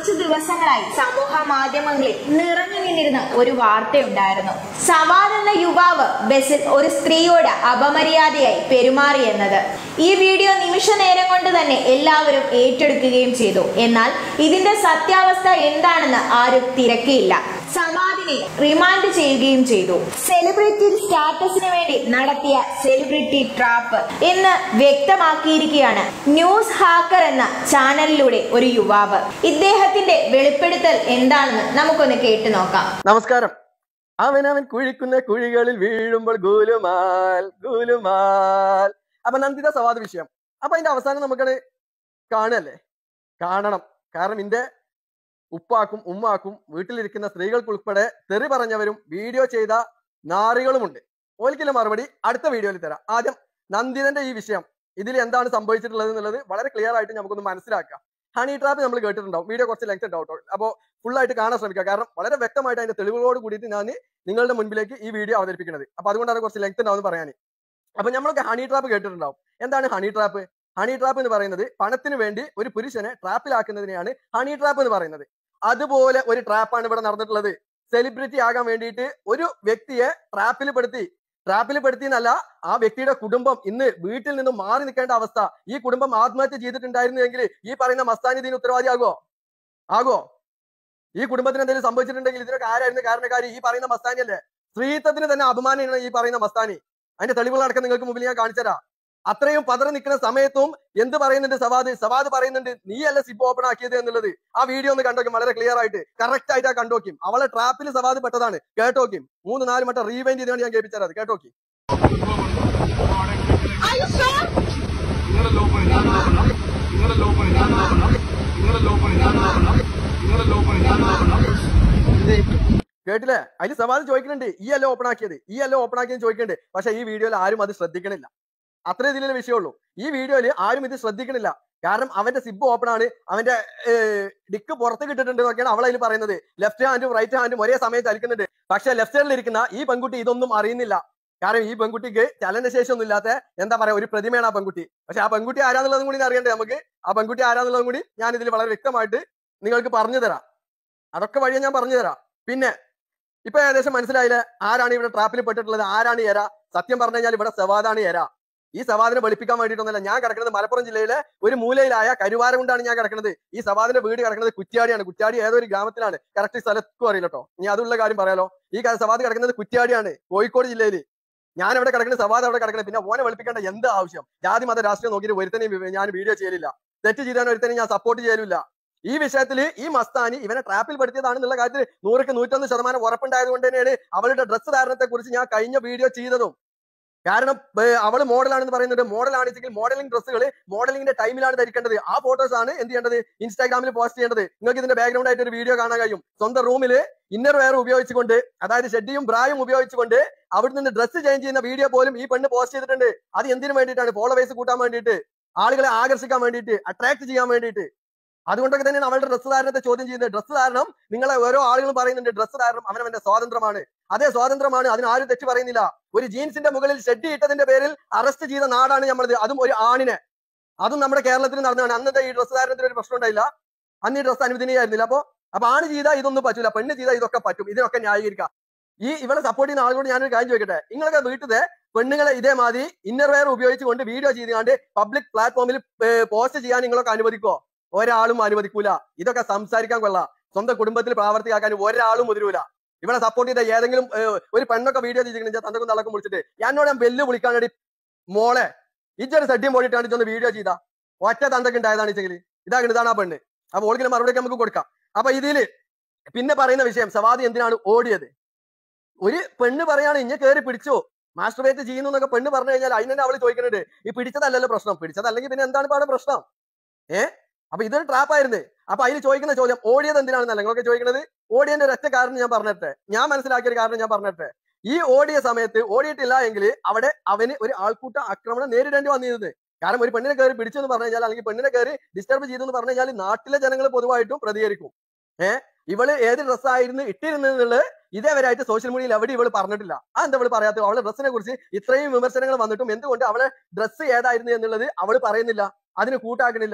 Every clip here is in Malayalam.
കുറച്ചു ദിവസങ്ങളായി സമൂഹ മാധ്യമങ്ങളിൽ നിറഞ്ഞു നിന്നിരുന്ന ഒരു വാർത്തയുണ്ടായിരുന്നു സവാദ് എന്ന യുവാവ് ബസ്സിൽ ഒരു സ്ത്രീയോട് അപമര്യാദയായി പെരുമാറിയെന്നത് ഈ വീഡിയോ നിമിഷ നേരം കൊണ്ട് തന്നെ എല്ലാവരും ഏറ്റെടുക്കുകയും ചെയ്തു എന്നാൽ ഇതിന്റെ സത്യാവസ്ഥ എന്താണെന്ന് ആരും തിരക്കിയില്ല സവാദിനെ റിമാൻഡ് ചെയ്യുകയും ചെയ്തു സെലിബ്രിറ്റി സ്റ്റാറ്റസിന് വേണ്ടി നടത്തിയ സെലിബ്രിറ്റി ട്രാപ്പ് എന്ന് വ്യക്തമാക്കിയിരിക്കുകയാണ് ന്യൂസ് ഹാക്കർ എന്ന ചാനലിലൂടെ ഒരു യുവാവ് ഇദ്ദേഹത്തിന്റെ വെളിപ്പെടുത്തൽ എന്താണെന്ന് നമുക്കൊന്ന് കേട്ടു നോക്കാം നമസ്കാരം അവനവൻ കുഴിക്കുന്ന കുഴികളിൽ വീഴുമ്പോൾ ഗൂലുമാൽ ഗൂലുമാൽ അപ്പൊ നന്ദിത സവാദ് വിഷയം അപ്പൊ അതിന്റെ അവസാനം നമുക്കത് കാണല്ലേ കാണണം കാരണം ഇന്റെ ഉപ്പാക്കും ഉമ്മാക്കും വീട്ടിലിരിക്കുന്ന സ്ത്രീകൾക്കുൾപ്പെടെ തെറി പറഞ്ഞവരും വീഡിയോ ചെയ്ത നാറികളുമുണ്ട് ഓൽക്കില്ല മറുപടി അടുത്ത വീഡിയോയിൽ തരാം ആദ്യം നന്ദിതന്റെ ഈ വിഷയം ഇതിൽ എന്താണ് സംഭവിച്ചിട്ടുള്ളത് എന്നുള്ളത് വളരെ ക്ലിയർ ആയിട്ട് നമുക്കൊന്ന് മനസ്സിലാക്കാം ഹണി ട്രാപ്പ് നമ്മൾ കേട്ടിട്ടുണ്ടാവും വീഡിയോ കുറച്ച് ലെങ്ത് ഉണ്ടാവും കേട്ടോ അപ്പോൾ ഫുൾ ആയിട്ട് കാണാൻ ശ്രമിക്കുക കാരണം വളരെ വ്യക്തമായിട്ട് അതിന്റെ തെളിവുകളോട് കൂടിയിട്ട് ഞാൻ നിങ്ങളുടെ മുൻപിലേക്ക് ഈ വീഡിയോ അവതരിപ്പിക്കുന്നത് അപ്പൊ അതുകൊണ്ടാണ് കുറച്ച് ലെങ്ത് ഉണ്ടാവും പറയാൻ അപ്പൊ നമ്മളൊക്കെ ഹണി ട്രാപ്പ് കേട്ടിട്ടുണ്ടാവും എന്താണ് ഹണി ട്രാപ്പ് ഹണി ട്രാപ്പ് എന്ന് പറയുന്നത് പണത്തിന് വേണ്ടി ഒരു പുരുഷനെ ട്രാപ്പിലാക്കുന്നതിനെയാണ് ഹണി ട്രാപ്പ് എന്ന് പറയുന്നത് അതുപോലെ ഒരു ട്രാപ്പാണ് ഇവിടെ നടന്നിട്ടുള്ളത് സെലിബ്രിറ്റി ആകാൻ വേണ്ടിയിട്ട് ഒരു വ്യക്തിയെ ട്രാപ്പിൽ പെടുത്തി ട്രാപ്പിൽ പെടുത്തി എന്നല്ല ആ വ്യക്തിയുടെ കുടുംബം ഇന്ന് വീട്ടിൽ നിന്നും മാറി നിൽക്കേണ്ട അവസ്ഥ ഈ കുടുംബം ആത്മഹത്യ ചെയ്തിട്ടുണ്ടായിരുന്നെങ്കിൽ ഈ പറയുന്ന മസ്താനി ഇതിന് ഉത്തരവാദിയാകോ ആകോ ഈ കുടുംബത്തിന് എന്തെങ്കിലും സംഭവിച്ചിട്ടുണ്ടെങ്കിൽ ഇതിനൊക്കെ ആരായിരുന്നു കാരണക്കാരി ഈ പറയുന്ന മസ്താനി അല്ലേ സ്ത്രീത്വത്തിന് തന്നെ അപമാനമാണ് ഈ പറയുന്ന മസ്താനി അതിന്റെ തെളിവുകളടക്കം നിങ്ങൾക്ക് മുമ്പിൽ ഞാൻ കാണിച്ചുതരാം അത്രയും പതറി നിൽക്കുന്ന സമയത്തും എന്ത് പറയുന്നുണ്ട് സവാദ് സവാദ് പറയുന്നുണ്ട് നീയല്ല സിബ് ഓപ്പൺ ആക്കിയത് എന്നുള്ളത് ആ വീഡിയോ ഒന്ന് കണ്ടോക്കും വളരെ ക്ലിയർ ആയിട്ട് കറക്റ്റ് ആയിട്ട് ആ കണ്ടോക്കും അവളെ ട്രാപ്പിൽ സവാദ് പെട്ടതാണ് കേട്ടോക്കും മൂന്ന് നാല് മട്ടം റീവൈൻഡ് ചെയ്തുകൊണ്ട് ഞാൻ കേൾപ്പിച്ചാൽ അത് കേട്ടോക്കി നിങ്ങളുടെ ലോ പണി ഞാൻ നോക്കണം നിങ്ങളുടെ ലോ പണി ഞാൻ നോക്കണം നിങ്ങളുടെ ലോ പണി ഞാൻ നോക്കണം നിങ്ങളുടെ ലോ പണി ഞാൻ നോക്കണം കേട്ടില്ലേ അതിൽ സവാദ് ചോദിക്കുന്നുണ്ട് ഈ അല്ല ഓപ്പൺ ആക്കിയത് ഈ അല്ല ഓപ്പൺ ആക്കിയെന്ന് ചോദിക്കുന്നുണ്ട് പക്ഷെ ഈ വീഡിയോയിൽ ആരും അത് ശ്രദ്ധിക്കണില്ല അത്രേ ഇതിലെ വിഷയമുള്ളൂ ഈ വീഡിയോയിൽ ആരും ഇത് ശ്രദ്ധിക്കണില്ല കാരണം അവന്റെ സിബ് ഓപ്പൺ ആണ് അവന്റെ ഡിക്ക് പുറത്ത് കിട്ടിട്ടുണ്ട് എന്നൊക്കെയാണ് അവൾ അതിൽ പറയുന്നത് ലെഫ്റ്റ് ഹാൻഡും റൈറ്റ് ഹാൻഡും ഒരേ സമയത്ത് അലിക്കുന്നുണ്ട് പക്ഷെ ലെഫ്റ്റ് ഹാൻഡിൽ ഇരിക്കുന്ന ഈ പെൺകുട്ടി ഇതൊന്നും അറിയുന്നില്ല കാരണം ഈ പെൺകുട്ടിക്ക് ചലനശേഷമൊന്നും ഇല്ലാത്ത എന്താ പറയാ ഒരു പ്രതിമയാണ് ആ പെൺകുട്ടി പക്ഷെ ആ പെൺകുട്ടി ആരാന്നുള്ളതും കൂടി അറിയണ്ടേ നമുക്ക് ആ പെൺകുട്ടി ആരാന്നുള്ളതും കൂടി ഞാൻ ഇതിൽ വളരെ വ്യക്തമായിട്ട് നിങ്ങൾക്ക് പറഞ്ഞു തരാം അതൊക്കെ വഴിയെ ഞാൻ പറഞ്ഞു തരാം പിന്നെ ഇപ്പൊ ഏകദേശം മനസ്സിലായില്ലേ ആരാണ് ഇവിടെ ട്രാപ്പിൽ പെട്ടിട്ടുള്ളത് ആരാണ് എര സത്യം പറഞ്ഞു കഴിഞ്ഞാൽ ഇവിടെ സവാദാണ് എര ഈ സവാദിനെ വെളുപ്പിക്കാൻ വേണ്ടിയിട്ടൊന്നുമല്ല ഞാൻ കിടക്കുന്നത് മലപ്പുറം ജില്ലയിലെ ഒരു മൂലയിലായ കരുവാരകൊണ്ടാണ് ഞാൻ കിടക്കുന്നത് ഈ സവാദിന്റെ വീട് കിടക്കുന്നത് കുറ്റ്യാടിയാണ് കുറ്റ്യാടി ഏതൊരു ഗ്രാമത്തിലാണ് കറക്റ്റ് സ്ഥലത്തും അറിയില്ല കേട്ടോ ഇനി അതുള്ള കാര്യം പറയാലോ ഈ ക- സവാദ് കിടക്കുന്നത് കുറ്റ്യാടിയാണ് കോഴിക്കോട് ജില്ലയിൽ ഞാൻ എവിടെ കിടക്കുന്നത് സവാദ് അവിടെ കിടക്കുന്നത് പിന്നെ ഓനെ വെളുപ്പിക്കേണ്ട എന്ത് ആവശ്യം ജാതി മത രാഷ്ട്രീയം നോക്കിയിട്ട് ഒരുത്തനെയും ഞാൻ വീഡിയോ ചെയ്യലില്ല തെറ്റ് ചെയ്താൻ ഒരുത്തനെയും ഞാൻ സപ്പോർട്ട് ചെയ്യലില്ല ഈ വിഷയത്തിൽ ഈ മസ്താനി ഇവനെ ട്രാപ്പിൽ പെടുത്തിയതാണെന്നുള്ള കാര്യത്തിൽ നൂറക്ക് നൂറ്റൊന്ന് ശതമാനം ഉറപ്പുണ്ടായത് കൊണ്ട് തന്നെയാണ് അവളുടെ ഡ്രസ്സ് ധാരണത്തെ കുറിച്ച് ഞാൻ കഴിഞ്ഞ വീഡിയോ ചെയ്തതും കാരണം ഏർ അവള് മോഡലാണെന്ന് പറയുന്നുണ്ട് മോഡലാണെങ്കിൽ മോഡലിംഗ് ഡ്രസ്സുകൾ മോഡലിംഗിന്റെ ടൈമിലാണ് ധരിക്കേണ്ടത് ആ ഫോട്ടോസ് ആണ് എന്ത് ചെയ്യേണ്ടത് ഇൻസ്റ്റാഗ്രാമിൽ പോസ്റ്റ് ചെയ്യേണ്ടത് നിങ്ങൾക്ക് ഇതിന്റെ ബാക്ക്ഗ്രൗണ്ട് ആയിട്ട് ഒരു വീഡിയോ കാണാൻ കഴിയും സ്വന്തം റൂമിൽ ഇന്നർ വെയർ ഉപയോഗിച്ചുകൊണ്ട് അതായത് ഷെഡിയും ബ്രായും ഉപയോഗിച്ചുകൊണ്ട് അവിടെ നിന്ന് ഡ്രസ്സ് ചേഞ്ച് ചെയ്യുന്ന വീഡിയോ പോലും ഈ പെണ്ണ് പോസ്റ്റ് ചെയ്തിട്ടുണ്ട് അത് എന്തിനു വേണ്ടിയിട്ടാണ് ഫോളോവേഴ്സ് കൂട്ടാൻ വേണ്ടിയിട്ട് ആളുകളെ ആകർഷിക്കാൻ വേണ്ടിയിട്ട് അട്രാക്ട് ചെയ്യാൻ വേണ്ടിയിട്ട് അതുകൊണ്ടൊക്കെ തന്നെയാണ് അവളുടെ ഡ്രസ്സ് ധാരണത്തെ ചോദ്യം ചെയ്യുന്നത് ഡ്രസ്സ് ധാരണം നിങ്ങളെ ഓരോ ആളുകളും പറയുന്നുണ്ട് ഡ്രസ്സ് ധാരണം അവനവന്റെ സ്വാതന്ത്ര്യമാണ് അതേ സ്വാതന്ത്ര്യമാണ് അതിന് ആരും തെറ്റ് പറയുന്നില്ല ഒരു ജീൻസിന്റെ മുകളിൽ ഷെഡ് ഇട്ടതിന്റെ പേരിൽ അറസ്റ്റ് ചെയ്ത നാടാണ് നമ്മളത് അതും ഒരു ആണിനെ അതും നമ്മുടെ കേരളത്തിൽ നടന്നതാണ് അന്നത്തെ ഈ ഡ്രസ്സ് ധാരണത്തിന് ഒരു പ്രശ്നം ഉണ്ടായില്ല അന്ന് ഈ ഡ്രസ്സ് അനുവദനീയായിരുന്നില്ല അപ്പോ അപ്പൊ ആണ് ചെയ്താൽ ഇതൊന്നും പറ്റൂല പെണ്ണ് ചെയ്താൽ ഇതൊക്കെ പറ്റും ഇതിനൊക്കെ ന്യായീകരിക്കാം ഈ ഇവളെ സപ്പോർട്ട് ചെയ്യുന്ന ആളുകളോട് ഞാനൊരു കാര്യം ചോദിക്കട്ടെ നിങ്ങളൊക്കെ വീട്ടിലെ പെണ്ണുങ്ങളെ ഇതേമാതിരി ഇന്നർ വെയർ ഉപയോഗിച്ചുകൊണ്ട് വീഡിയോ ചെയ്തുകൊണ്ട് പബ്ലിക് പ്ലാറ്റ്ഫോമിൽ പോസ്റ്റ് ചെയ്യാൻ നിങ്ങളൊക്കെ അനുവദിക്കോ ഒരാളും അനുവദിക്കൂല ഇതൊക്കെ സംസാരിക്കാൻ കൊള്ളാം സ്വന്തം കുടുംബത്തിൽ പ്രാവർത്തിയാക്കാൻ ഒരാളും മുതിരൂല ഇവിടെ സപ്പോർട്ട് ചെയ്ത ഏതെങ്കിലും ഏഹ്, ഒരു പെണ്ണൊക്കെ വീഡിയോ ചെയ്തിട്ടുണ്ടെങ്കിൽ തന്തക്കും തള്ളക്കും വിളിച്ചിട്ട് എന്നോട് ഞാൻ വെല്ലു വിളിക്കാൻ വേണ്ടി മോളെ ഇച്ചൊരു സദ്യം പോയിട്ടാണ് ഇതൊന്ന് വീഡിയോ ചെയ്ത ഒറ്റ തന്തക്ക് ഉണ്ടായതാണ് വെച്ചെങ്കിൽ ഇതാണ് ഇതാണ് ആ പെണ്ണ് അപ്പൊ ഓൾക്കിന് മറുപടി നമുക്ക് കൊടുക്കാം അപ്പൊ ഇതില് പിന്നെ പറയുന്ന വിഷയം സവാദി എന്തിനാണ് ഓടിയത് ഒരു പെണ്ണ് പറയാണ് ഇഞ്ഞ കയറി പിടിച്ചോ മാസ്റ്റർബേറ്റ് ചെയ്യുന്നു എന്നൊക്കെ പെണ്ണ് പറഞ്ഞു കഴിഞ്ഞാൽ അതിന് തന്നെ അവള് ചോദിക്കുന്നുണ്ട് ഈ പിടിച്ചതല്ലല്ലോ പ്രശ്നം പിടിച്ചതല്ലെങ്കിൽ പിന്നെ എന്താണ് ഇപ്പൊ അവിടെ പ്രശ്നം ഏ അപ്പൊ ഇതൊരു ട്രാപ്പ് ആയിരുന്നു അപ്പൊ അതിൽ ചോദിക്കുന്ന ചോദ്യം ഓടിയത് എന്തിനാണെന്നല്ല നിങ്ങളൊക്കെ ചോദിക്കുന്നത് ഓടിയതിന്റെ ഒരൊറ്റ കാരണം ഞാൻ പറഞ്ഞിട്ടെ ഞാൻ മനസ്സിലാക്കിയ ഒരു കാരണം ഞാൻ പറഞ്ഞിട്ടെ ഈ ഓടിയ സമയത്ത് ഓടിയിട്ടില്ല എങ്കിൽ അവിടെ അവന് ഒരു ആൾക്കൂട്ട ആക്രമണം നേരിടേണ്ടി വന്നിരുന്നത് കാരണം ഒരു പെണ്ണിനെ കയറി പിടിച്ചെന്ന് പറഞ്ഞു കഴിഞ്ഞാൽ അല്ലെങ്കിൽ പെണ്ണിനെ കയറി ഡിസ്റ്റർബ് ചെയ്തു എന്ന് പറഞ്ഞു കഴിഞ്ഞാൽ നാട്ടിലെ ജനങ്ങൾ പൊതുവായിട്ടും പ്രതികരിക്കും ഏഹ് ഇവള് ഏത് ഡ്രസ്സായിരുന്നു ഇട്ടിരുന്നത് ഇതേവരായിട്ട് സോഷ്യൽ മീഡിയയിൽ എവിടെ ഇവള് പറഞ്ഞിട്ടില്ല ആ എന്താ അവള് പറയാത്തത് അവളുടെ ഡ്രസ്സിനെ കുറിച്ച് ഇത്രയും വിമർശനങ്ങൾ വന്നിട്ടും എന്തുകൊണ്ട് അവളെ ഡ്രസ്സ് ഏതായിരുന്നു എന്നുള്ളത് അവള് പറയുന്നില്ല അതിന് കൂട്ടാക്കണില്ല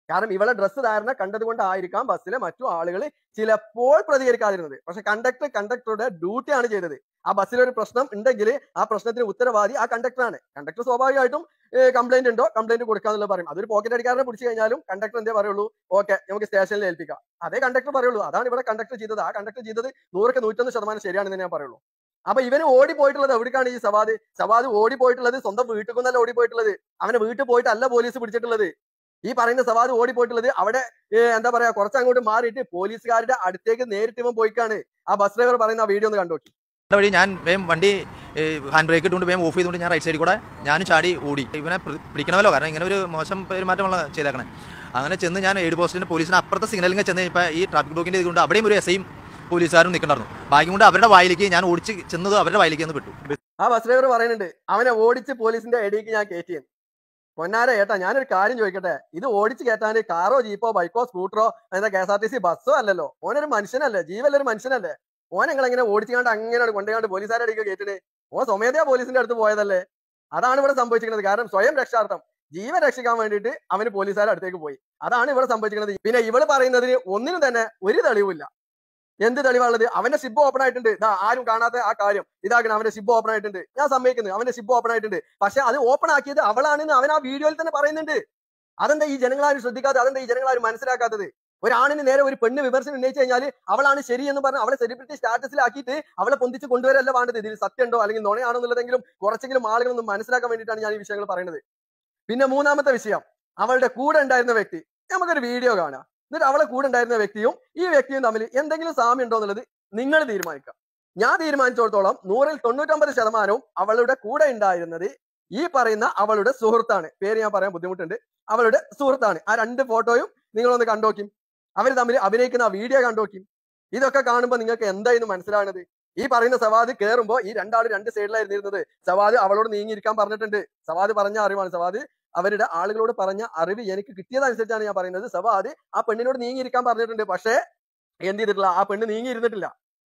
കാരണം ഇവളെ ഡ്രസ്സ് ധാരണ കണ്ടതുകൊണ്ടായിരിക്കാം ബസ്സിലെ മറ്റു ആളുകൾ ചിലപ്പോൾ പ്രതികരിക്കാതിരുന്നത് പക്ഷെ കണ്ടക്ടർ കണ്ടക്ടറുടെ ഡ്യൂട്ടിയാണ് ചെയ്തത് ആ ബസ്സിലൊരു പ്രശ്നം ഉണ്ടെങ്കിൽ ആ പ്രശ്നത്തിന് ഉത്തരവാദി ആ കണ്ടക്ടറാണ് കണ്ടക്ടർ സ്വാഭാവികമായിട്ടും കംപ്ലൈന്റ് ഉണ്ടോ കംപ്ലൈന്റ് കൊടുക്കാന്നുള്ളത് പറയും അതൊരു പോക്കറ്റ് അടിക്കാരനെ പിടിച്ചു കഴിഞ്ഞാലും കണ്ടക്ടർ എന്തേ പറയുള്ളൂ ഓക്കെ നമുക്ക് സ്റ്റേഷനിൽ ഏൽപ്പിക്കാം അതേ കണ്ടക്ടർ പറയുള്ളൂ അതാണ് ഇവിടെ കണ്ടക്ടർ ചെയ്തത് ആ കണ്ടക്ടർ ചെയ്തത് നൂറൊക്കെ നൂറ്റൊന്ന് ശതമാനം ശരിയാണെന്ന് ഞാൻ പറയുള്ളൂ അപ്പൊ ഇവന് ഓടി പോയിട്ടുള്ളത് എവിടേക്കാണ് ഈ സവാദ് സവാദ് ഓടി പോയിട്ടുള്ളത് സ്വന്തം വീട്ടിൽ നിന്നല്ല ഓടി പോയിട്ടുള്ളത് അവനെ വീട്ടിൽ പോയിട്ടല്ല പോലീസ് പിടിച്ചിട്ടുള്ളത് ഈ പറയുന്ന സവാദ് ഓടി പോയിട്ടുള്ളത് അവിടെ ഏ, എന്താ പറയാ കുറച്ച് അങ്ങോട്ട് മാറിയിട്ട് പോലീസുകാരുടെ അടുത്തേക്ക് നേരിട്ട് ഇവൻ പോയിക്കാണ് ആ ബസ് ഡ്രൈവർ പറയുന്ന ആ വീഡിയോ ഒന്ന് കണ്ടോക്കി അതിന്റെ വഴി ഞാൻ വേഗം വണ്ടി ഹാൻഡ് ബ്രേക്ക് ഇട്ടുകൊണ്ട് വേഗം ഓഫ് ചെയ്തുകൊണ്ട് ഞാൻ റൈറ്റ് സൈഡിൽ കൂടെ ഞാനും ചാടി ഓടി ഇവനെ പ്രി- പിടിക്കണമല്ലോ കാരണം ഇങ്ങനെ ഒരു മോശം പെരുമാറ്റമുള്ള ചെയ്തേക്കണേ അങ്ങനെ ചെന്ന് ഞാൻ എയ്ഡ് പോസ്റ്റിന്റെ പോലീസിന് അപ്പുറത്തെ സിഗ്നലിംഗ് ചെന്ന് ഇപ്പോൾ ഈ ട്രാഫിക് ബ്ലോക്കിന്റെ ഇതുകൊണ്ട് അവിടെയും ഒരു എസ് ഐയും പോലീസുകാരും നിൽക്കണ്ടായിരുന്നു ഭാഗ്യം കൊണ്ട് അവരുടെ വായിലേക്ക് ഞാൻ ഓടിച്ച് ചെന്നത് അവരുടെ വായിലേക്ക് ഒന്ന് പെട്ടു ആ ബസ് ഡ്രൈവർ പറയുന്നുണ്ട് അവനെ ഓടിച്ച് പോലീസിന്റെ ഇടയ്ക്ക് ഞാൻ കയറ്റിയെന്ന് പൊന്നാര ഏട്ടാ ഞാനൊരു കാര്യം ചോദിക്കട്ടെ ഇത് ഓടിച്ച് കയറ്റാൻ കാറോ ജീപ്പോ ബൈക്കോ സ്കൂട്ടറോ എന്താ കെ എസ് ആർ ടി സി ബസ്സോ അല്ലല്ലോ ഓനൊരു മനുഷ്യനല്ലേ ജീവല്ലൊരു മനുഷ്യനല്ലേ ഓൻ നിങ്ങൾ എങ്ങനെ ഓടിച്ചുകൊണ്ട് അങ്ങനെ കൊണ്ടുകൊണ്ട് പോലീസുകാരുടെ ഇടയ്ക്ക് കയറ്റിന് ഓൻ സ്വമേധയാ പോലീസിന്റെ അടുത്ത് പോയതല്ലേ അതാണ് ഇവിടെ സംഭവിച്ചിരിക്കുന്നത് കാരണം സ്വയം രക്ഷാർത്ഥം ജീവൻ രക്ഷിക്കാൻ വേണ്ടിയിട്ട് അവന് പോലീസുകാരുടെ അടുത്തേക്ക് പോയി അതാണ് ഇവിടെ സംഭവിച്ചിരിക്കുന്നത് പിന്നെ ഇവള് പറയുന്നതിന് ഒന്നിനും തന്നെ ഒരു തെളിവില്ല എന്ത് തെളിവാണുള്ളത് അവന്റെ ഷിബ് ഓപ്പൺ ആയിട്ടുണ്ട് ഇതാ ആരും കാണാത്ത ആ കാര്യം ഇതാക്കണം അവന്റെ ഷിബ് ഓപ്പൺ ആയിട്ടുണ്ട് ഞാൻ സമ്മതിക്കുന്നു അവന്റെ ഷിബ് ഓപ്പൺ ആയിട്ടുണ്ട് പക്ഷെ അത് ഓപ്പൺ ആക്കിയത് അവളാണെന്ന് അവൻ ആ വീഡിയോയിൽ തന്നെ പറയുന്നുണ്ട് അതെന്താ ഈ ജനങ്ങളാരും ശ്രദ്ധിക്കാത്തത് അതെന്താ ഈ ജനങ്ങളാരും മനസ്സിലാക്കാത്തത് ഒരാണിന് നേരെ ഒരു പെണ്ണ് വിമർശനം ഉന്നയിച്ചു കഴിഞ്ഞാൽ അവളാണ് ശരി എന്ന് പറഞ്ഞ് അവളെ സെലിബ്രിറ്റി സ്റ്റാറ്റസിലാക്കിയിട്ട് അവളെ പൊന്തിച്ച് കൊണ്ടുവരല്ല വേണ്ടത് ഇതിൽ സത്യമുണ്ടോ അല്ലെങ്കിൽ നുണയാണോ എന്നുള്ളതെങ്കിലും കുറച്ചെങ്കിലും ആളുകളൊന്നും മനസ്സിലാക്കാൻ വേണ്ടിയിട്ടാണ് ഞാൻ ഈ വിഷയങ്ങൾ പറയുന്നത് പിന്നെ മൂന്നാമത്തെ വിഷയം അവളുടെ കൂടെ ഉണ്ടായിരുന്ന വ്യക്തി നമുക്കൊരു വീഡിയോ കാണാം എന്നിട്ട് അവളെ കൂടെ ഉണ്ടായിരുന്ന വ്യക്തിയും ഈ വ്യക്തിയും തമ്മിൽ എന്തെങ്കിലും സാമ്യം ഉണ്ടോ എന്നുള്ളത് നിങ്ങൾ തീരുമാനിക്കാം ഞാൻ തീരുമാനിച്ചിടത്തോളം നൂറിൽ തൊണ്ണൂറ്റൊമ്പത് ശതമാനവും അവളുടെ കൂടെ ഉണ്ടായിരുന്നത് ഈ പറയുന്ന അവളുടെ സുഹൃത്താണ് പേര് ഞാൻ പറയാൻ ബുദ്ധിമുട്ടുണ്ട് അവളുടെ സുഹൃത്താണ് ആ രണ്ട് ഫോട്ടോയും നിങ്ങളൊന്ന് കണ്ടോക്കും അവർ തമ്മിൽ അഭിനയിക്കുന്ന ആ വീഡിയോ കണ്ടോക്കും ഇതൊക്കെ കാണുമ്പോൾ നിങ്ങൾക്ക് എന്തായിരുന്നു മനസ്സിലാകുന്നത് ഈ പറയുന്ന സവാദ് കയറുമ്പോൾ ഈ രണ്ടാൾ രണ്ട് സൈഡിലായിരുന്നു ഇരുന്നത് സവാദ് അവളോട് നീങ്ങിയിരിക്കാൻ പറഞ്ഞിട്ടുണ്ട് സവാദ് പറഞ്ഞ അറിവാണ് സവാദ് അവരുടെ ആളുകളോട് പറഞ്ഞ അറിവ് എനിക്ക് കിട്ടിയതനുസരിച്ചാണ് ഞാൻ പറയുന്നത് സവാദ് ആ പെണ്ണിനോട് നീങ്ങിയിരിക്കാൻ പറഞ്ഞിട്ടുണ്ട് പക്ഷേ എന്ത് ചെയ്തിട്ടില്ല ആ പെണ്ണ് നീങ്ങി ഇരുന്നിട്ടില്ല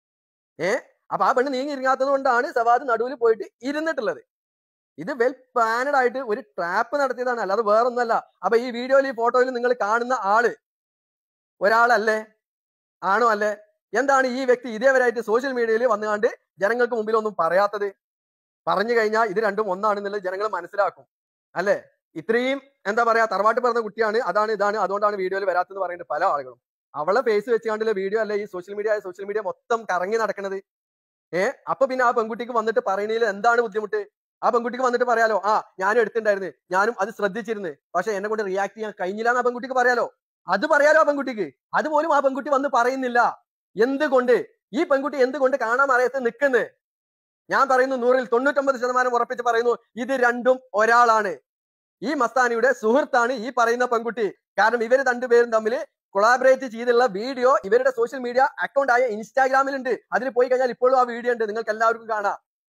ഏ അപ്പൊ ആ പെണ്ണ് നീങ്ങി ഇരുങ്ങാത്തത് കൊണ്ടാണ് സവാദ് നടുവിൽ പോയിട്ട് ഇരുന്നിട്ടുള്ളത് ഇത് വെൽ പ്ലാനഡ് ആയിട്ട് ഒരു ട്രാപ്പ് നടത്തിയതാണ് അല്ലാതെ വേറൊന്നല്ല അപ്പൊ ഈ വീഡിയോയിൽ ഈ ഫോട്ടോയിൽ നിങ്ങൾ കാണുന്ന ആള് ഒരാളല്ലേ ആണോ അല്ലേ എന്താണ് ഈ വ്യക്തി ഇതേവരായിട്ട് സോഷ്യൽ മീഡിയയിൽ വന്നുകൊണ്ട് ജനങ്ങൾക്ക് മുമ്പിൽ ഒന്നും പറയാത്തത് പറഞ്ഞു കഴിഞ്ഞാൽ ഇത് രണ്ടും ഒന്നാണെന്നുള്ളത് ജനങ്ങൾ മനസ്സിലാക്കും അല്ലേ ഇത്രയും എന്താ പറയാ തറവാട്ട് പറഞ്ഞ കുട്ടിയാണ് അതാണ് ഇതാണ് അതുകൊണ്ടാണ് വീഡിയോയിൽ വരാത്തെന്ന് പറയുന്നത് പല ആളുകളും അവളെ ഫേസ് വെച്ചുകൊണ്ടുള്ള വീഡിയോ അല്ല ഈ സോഷ്യൽ മീഡിയ സോഷ്യൽ മീഡിയ മൊത്തം കറങ്ങി നടക്കുന്നത് ഏ അപ്പൊ പിന്നെ ആ പെൺകുട്ടിക്ക് വന്നിട്ട് പറയണതിൽ എന്താണ് ബുദ്ധിമുട്ട് ആ പെൺകുട്ടിക്ക് വന്നിട്ട് പറയാലോ ആ ഞാനും എടുത്തിട്ടുണ്ടായിരുന്നു ഞാനും അത് ശ്രദ്ധിച്ചിരുന്നു പക്ഷെ എന്നെ കൊണ്ട് റിയാക്ട് ചെയ്യാൻ കഴിഞ്ഞില്ല എന്ന് ആ പെൺകുട്ടിക്ക് പറയാലോ അത് പറയാലോ ആ പെൺകുട്ടിക്ക് അതുപോലും ആ പെൺകുട്ടി വന്ന് പറയുന്നില്ല എന്തുകൊണ്ട് ഈ പെൺകുട്ടി എന്തുകൊണ്ട് കാണാൻ അറിയാത്ത നിൽക്കുന്നത് ഞാൻ പറയുന്നു നൂറിൽ തൊണ്ണൂറ്റൊമ്പത് ശതമാനം ഉറപ്പിച്ച് പറയുന്നു ഇത് രണ്ടും ഒരാളാണ് ഈ മസ്താനിയുടെ സുഹൃത്താണ് ഈ പറയുന്ന പെൺകുട്ടി കാരണം ഇവര് രണ്ടുപേരും തമ്മിൽ കൊളാബറേറ്റ് ചെയ്തുള്ള വീഡിയോ ഇവരുടെ സോഷ്യൽ മീഡിയ അക്കൗണ്ട് ആയ ഇൻസ്റ്റാഗ്രാമിലുണ്ട് അതിൽ പോയി കഴിഞ്ഞാൽ ഇപ്പോഴും ആ വീഡിയോ ഉണ്ട് നിങ്ങൾക്ക് എല്ലാവർക്കും കാണാം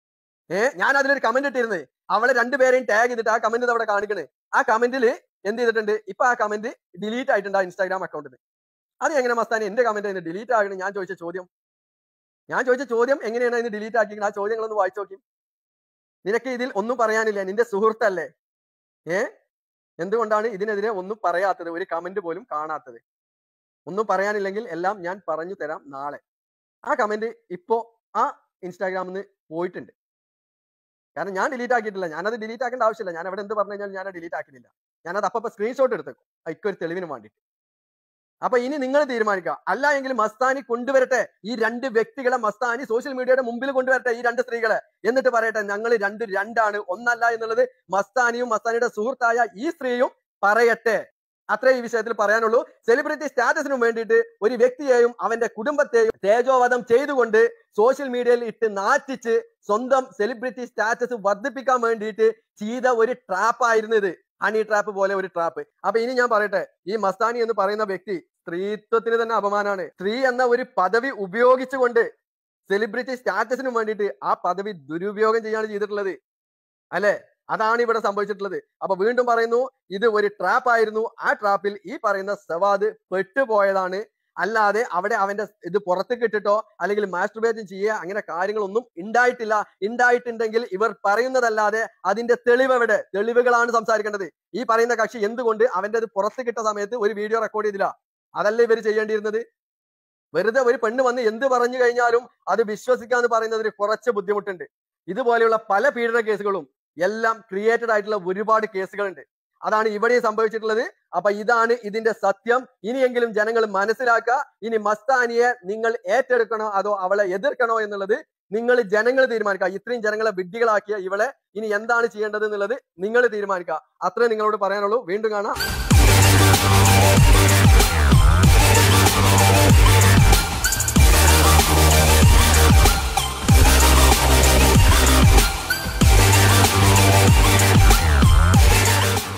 ഏ ഞാൻ അതിലൊരു കമന്റ് ഇട്ടിരുന്നത് അവളെ രണ്ടുപേരെയും ടാഗ് ചെയ്തിട്ട് ആ കമന്റ് അവിടെ കാണിക്കണേ ആ കമന്റിൽ എന്ത് ചെയ്തിട്ടുണ്ട് ഇപ്പൊ ആ കമന്റ് ഡിലീറ്റ് ആയിട്ടുണ്ട് ആ ഇൻസ്റ്റാഗ്രാം അക്കൗണ്ടിൽ അത് എങ്ങനെ മസ്താനി എന്റെ കമന്റ് ഡിലീറ്റ് ആകണം ഞാൻ ചോദിച്ച ചോദ്യം ഞാൻ ചോദിച്ച ചോദ്യം എങ്ങനെയാണ് അതിന് ഡിലീറ്റ് ആക്കിയത് ആ ചോദ്യങ്ങളൊന്ന് വായിച്ചു നോക്കി നിനക്ക് ഇതിൽ ഒന്നും പറയാനില്ല നിന്റെ സുഹൃത്തല്ലേ ഏ എന്തുകൊണ്ടാണ് ഇതിനെതിരെ ഒന്നും പറയാത്തത് ഒരു കമന്റ് പോലും കാണാത്തത് ഒന്നും പറയാനില്ലെങ്കിൽ എല്ലാം ഞാൻ പറഞ്ഞു തരാം നാളെ ആ കമന്റ് ഇപ്പോ ആ ഇൻസ്റ്റാഗ്രാമിൽ നിന്ന് പോയിട്ടുണ്ട് കാരണം ഞാൻ ഡിലീറ്റ് ആക്കിയിട്ടില്ല ഞാനത് ഡിലീറ്റ് ആക്കേണ്ട ആവശ്യമില്ല ഞാൻ അവിടെ എന്ത് പറഞ്ഞു കഴിഞ്ഞാൽ ഞാൻ ഡിലീറ്റ് ആക്കുന്നില്ല ഞാനത് അപ്പൊ സ്ക്രീൻഷോട്ട് എടുത്തേക്കും ഇക്കൊരു തെളിവിന് വേണ്ടിയിട്ട് അപ്പൊ ഇനി നിങ്ങൾ തീരുമാനിക്കുക അല്ല എങ്കിൽ മസ്താനി കൊണ്ടുവരട്ടെ ഈ രണ്ട് വ്യക്തികളെ മസ്താനി സോഷ്യൽ മീഡിയയുടെ മുമ്പിൽ കൊണ്ടുവരട്ടെ ഈ രണ്ട് സ്ത്രീകളെ എന്നിട്ട് പറയട്ടെ ഞങ്ങൾ രണ്ട് രണ്ടാണ് ഒന്നല്ല എന്നുള്ളത് മസ്താനിയും മസ്താനിയുടെ സുഹൃത്തായ ഈ സ്ത്രീയും പറയട്ടെ അത്രേ ഈ വിഷയത്തിൽ പറയാനുള്ളൂ സെലിബ്രിറ്റി സ്റ്റാറ്റസിനും വേണ്ടിയിട്ട് ഒരു വ്യക്തിയെയും അവന്റെ കുടുംബത്തെയും തേജോവധം ചെയ്തുകൊണ്ട് സോഷ്യൽ മീഡിയയിൽ ഇട്ട് നാറ്റിച്ച് സ്വന്തം സെലിബ്രിറ്റി സ്റ്റാറ്റസ് വർദ്ധിപ്പിക്കാൻ വേണ്ടിയിട്ട് ചെയ്ത ഒരു ട്രാപ്പ് ആയിരുന്നു ഇത് ഹണി ട്രാപ്പ് പോലെ ഒരു ട്രാപ്പ് അപ്പൊ ഇനി ഞാൻ പറയട്ടെ ഈ മസ്താനി എന്ന് പറയുന്ന വ്യക്തി സ്ത്രീത്വത്തിന് തന്നെ അപമാനമാണ് സ്ത്രീ എന്ന ഒരു പദവി ഉപയോഗിച്ചുകൊണ്ട് സെലിബ്രിറ്റി സ്റ്റാറ്റസിനും വേണ്ടിയിട്ട് ആ പദവി ദുരുപയോഗം ചെയ്യാണ് ചെയ്തിട്ടുള്ളത് അല്ലെ അതാണ് ഇവിടെ സംഭവിച്ചിട്ടുള്ളത് അപ്പൊ വീണ്ടും പറയുന്നു ഇത് ഒരു ട്രാപ്പ് ആയിരുന്നു ആ ട്രാപ്പിൽ ഈ പറയുന്ന സവാദ് പെട്ടുപോയതാണ് അല്ലാതെ അവിടെ അവന്റെ ഇത് പുറത്തേക്ക് ഇട്ടിട്ടോ അല്ലെങ്കിൽ മാസ്റ്റുബേറ്റ് ചെയ്യുക അങ്ങനെ കാര്യങ്ങളൊന്നും ഉണ്ടായിട്ടില്ല ഉണ്ടായിട്ടുണ്ടെങ്കിൽ ഇവർ പറയുന്നതല്ലാതെ അതിന്റെ തെളിവ് എവിടെ തെളിവുകളാണ് സംസാരിക്കേണ്ടത് ഈ പറയുന്ന കക്ഷി എന്തുകൊണ്ട് അവന്റെ അത് പുറത്ത് കിട്ട സമയത്ത് ഒരു വീഡിയോ റെക്കോർഡ് ചെയ്തില്ല അതല്ല ഇവർ ചെയ്യേണ്ടിയിരുന്നത് വെറുതെ ഒരു പെണ്ണ് വന്ന് എന്ത് പറഞ്ഞു കഴിഞ്ഞാലും അത് വിശ്വസിക്കാന്ന് പറയുന്നതിന് കുറച്ച് ബുദ്ധിമുട്ടുണ്ട് ഇതുപോലെയുള്ള പല പീഡന കേസുകളും എല്ലാം ക്രിയേറ്റഡ് ആയിട്ടുള്ള ഒരുപാട് കേസുകളുണ്ട് അതാണ് ഇവിടെ സംഭവിച്ചിട്ടുള്ളത് അപ്പൊ ഇതാണ് ഇതിന്റെ സത്യം ഇനിയെങ്കിലും ജനങ്ങൾ മനസ്സിലാക്കുക ഇനി മസ്താനിയെ നിങ്ങൾ ഏറ്റെടുക്കണോ അതോ അവളെ എതിർക്കണോ എന്നുള്ളത് നിങ്ങൾ ജനങ്ങൾ തീരുമാനിക്കുക ഇത്രയും ജനങ്ങളെ വിഡ്ഢികളാക്കിയ ഇവളെ ഇനി എന്താണ് ചെയ്യേണ്ടത് എന്നുള്ളത് നിങ്ങൾ തീരുമാനിക്കുക അത്രേ നിങ്ങളോട് പറയാനുള്ളൂ വീണ്ടും കാണാം